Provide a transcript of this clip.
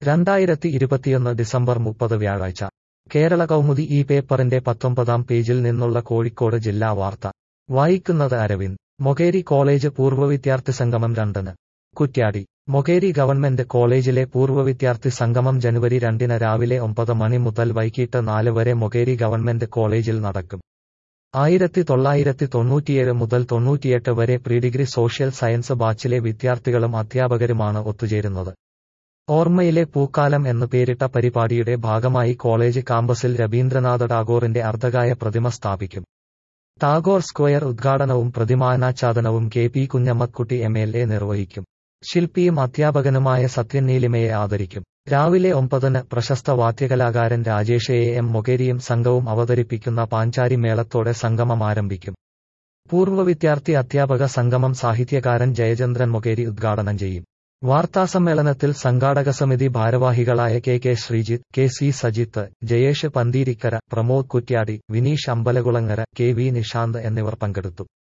രണ്ടായിരത്തി ഇരുപത്തിയൊന്ന് ഡിസംബർ മുപ്പത് വ്യാഴാഴ്ച കേരള കൗമുദി ഈ പേപ്പറിന്റെ പത്തൊമ്പതാം പേജിൽ നിന്നുള്ള കോഴിക്കോട് ജില്ലാ വാർത്ത വായിക്കുന്നത് അരവിന്ദ് മൊകേരി കോളേജ് പൂർവ്വ വിദ്യാർത്ഥി സംഗമം രണ്ടിന് കുറ്റ്യാടി മൊകേരി ഗവൺമെന്റ് കോളേജിലെ പൂർവ്വ വിദ്യാർത്ഥി സംഗമം ജനുവരി രണ്ടിന് രാവിലെ ഒമ്പത് മണി മുതൽ വൈകിട്ട് നാല് വരെ മൊകേരി ഗവൺമെന്റ് കോളേജിൽ നടക്കും ആയിരത്തി തൊള്ളായിരത്തി തൊണ്ണൂറ്റിയേഴ് മുതൽ തൊണ്ണൂറ്റിയെട്ട് വരെ പ്രീഡിഗ്രി സോഷ്യൽ സയൻസ് ബാച്ചിലെ വിദ്യാർത്ഥികളും അധ്യാപകരുമാണ് ഒത്തുചേരുന്നത് ഓർമ്മയിലെ പൂക്കാലം എന്നു പേരിട്ട പരിപാടിയുടെ ഭാഗമായി കോളേജ് കാമ്പസിൽ രവീന്ദ്രനാഥ ടാഗോറിന്റെ അർദ്ധകായ പ്രതിമ സ്ഥാപിക്കും ടാഗോർ സ്ക്വയർ ഉദ്ഘാടനവും പ്രതിമാനാച്ഛാദനവും K P Kunhammakutty M L A നിർവഹിക്കും ശില്പിയും അധ്യാപകനുമായ സത്യൻ നീലിമയെ ആദരിക്കും രാവിലെ ഒമ്പതിന് പ്രശസ്ത വാദ്യകലാകാരൻ രാജേഷ് എ എം മൊകേരിയും സംഘവും അവതരിപ്പിക്കുന്ന പാഞ്ചാരി മേളത്തോടെ സംഗമം ആരംഭിക്കും പൂർവ്വ വിദ്യാർത്ഥി അധ്യാപക സംഗമം സാഹിത്യകാരൻ ജയചന്ദ്രൻ മൊകേരി ഉദ്ഘാടനം ചെയ്യും വാർത്താസമ്മേളനത്തിൽ സംഘാടക സമിതി ഭാരവാഹികളായ K K Sreejith K C Sajith Jayesh Pantheerikkara Pramod Kuttiady Vineesh Ambalakulangara K V Nishanth എന്നിവർ പങ്കെടുത്തു